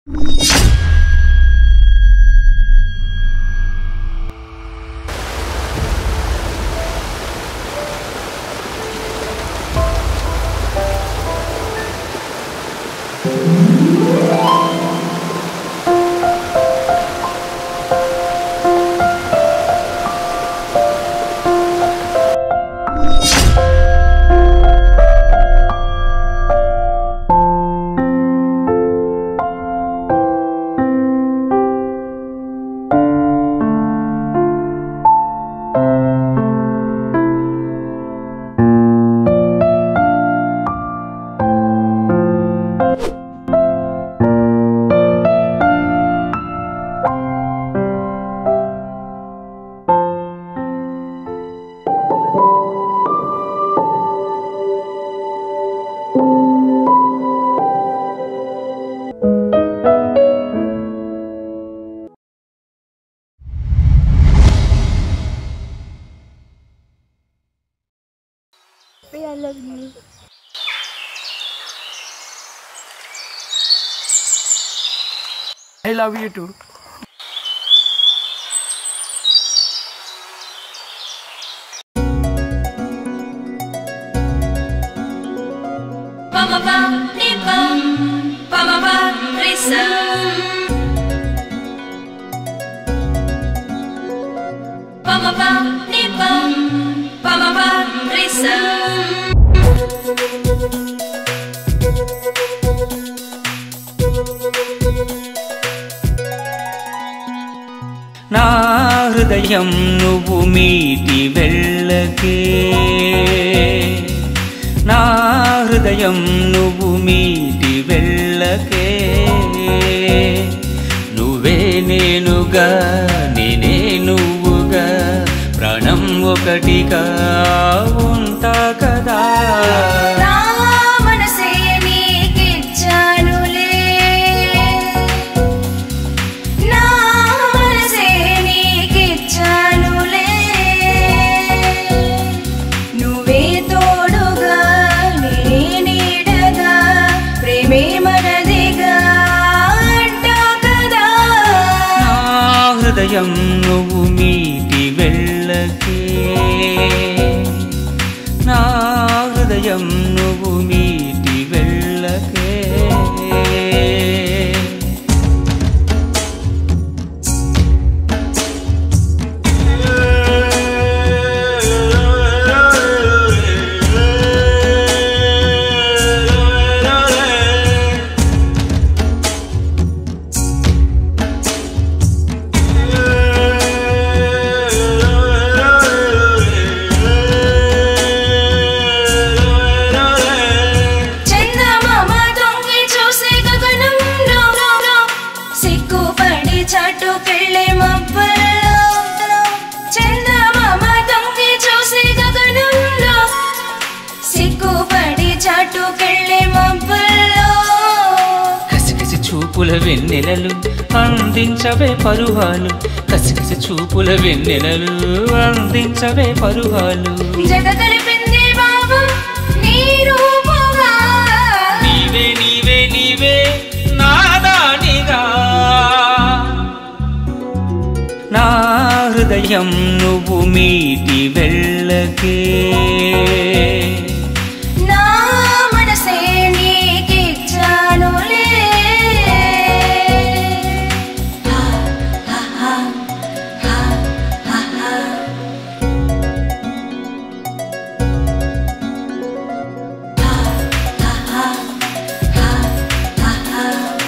I love you. I love you too. Pama pam, ni pam, pama pam, risa. Pama pam, ni pam, pama pam, risa. నా హృదయం నువ్వు మీటి వెళ్ళకే నా హృదయం నువ్వు మీటి వెళ్ళకే నువ్వే నేనుగా నేనే నువ్వుగా ప్రాణం ఒకటిగా ఉంటా కదా నా మనసే నీకిచ్చానులే. నా మనసే నీకిచ్చానులే. నువ్వే తోడుగా నే నీడగా ప్రేమే మనదిగా అంటా కదా నా హృదయం నువ్వు మీటి వెళ్ళకే నా హృదయం నువ్వు మీటి వెళ్ళకే చందమామ దొంగి చూసే గగనంలో సిగ్గుపడి చాటుకెళ్ళే మబ్బల్లో చందమామ దొంగి చూసే గగనంలో సిగ్గుపడి చాటుకెళ్ళే మబ్బల్లో కసికసి చూపుల వెన్నెలలు అందించవే పరువాలు కసికసి చూపుల వెన్నెలలు అందించవే పరువాలు జత కలిపింది బాబు నీ రూపుగా నీవే నీవే నీవే నాదానిగా నా హృదయం నువ్వు మీటి వెళ్ళకే నా మనసే నీకిచ్చానులే హా, హా, హా, హా, హా, హా. హా, హా, హా, హా, హా, హా.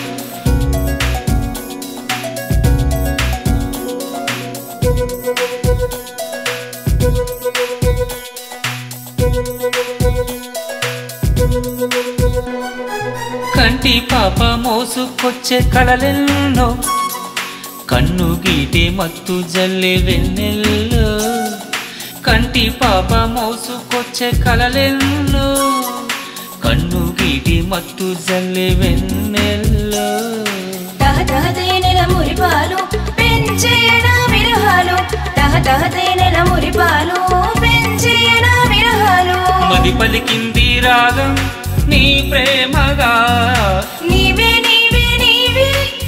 కంటి పాప మోసుకొచ్చే కళలెన్నో కన్ను గీటే మత్తు జల్లే వెన్నెల్లో కంటి పాప మోసుకొచ్చే కళలెన్నో కన్ను గీటి మత్తు జల్లే వెన్నెల్లో తహ తహ తేనెల మురిపాలు పెంచేయన విరహాలు తహ తహ తేనెల మురిపాలు పెంచేయన విరహాలు మది పలికింది రాగం నీ ప్రేమగా నీవే నీవే నీవే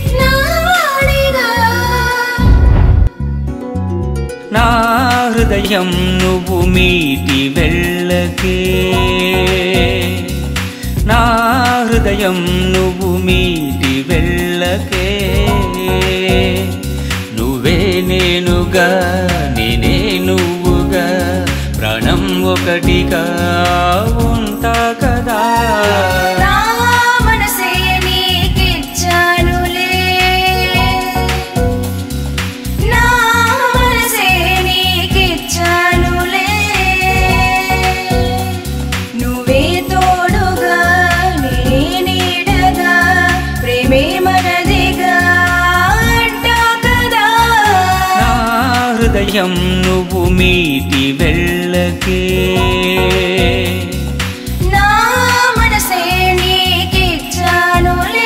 హృదయం నువ్వు మీటి వెళ్ళకే నా హృదయం నువ్వు మీటి వెళ్ళకే నువ్వే నేనుగా నేనే నువ్వుగా ప్రాణం ఒకటిగా ఉంటా కదా నా మనసే నీకిచ్చానులే నా మనసే నీకిచ్చానులే నువ్వే తోడుగా నే నీడగా ప్రేమే మనదిగా అంటా కదా నా హృదయం నువ్వు మీటి వెళ్ళకే నా మనసే నీకిచ్చానులే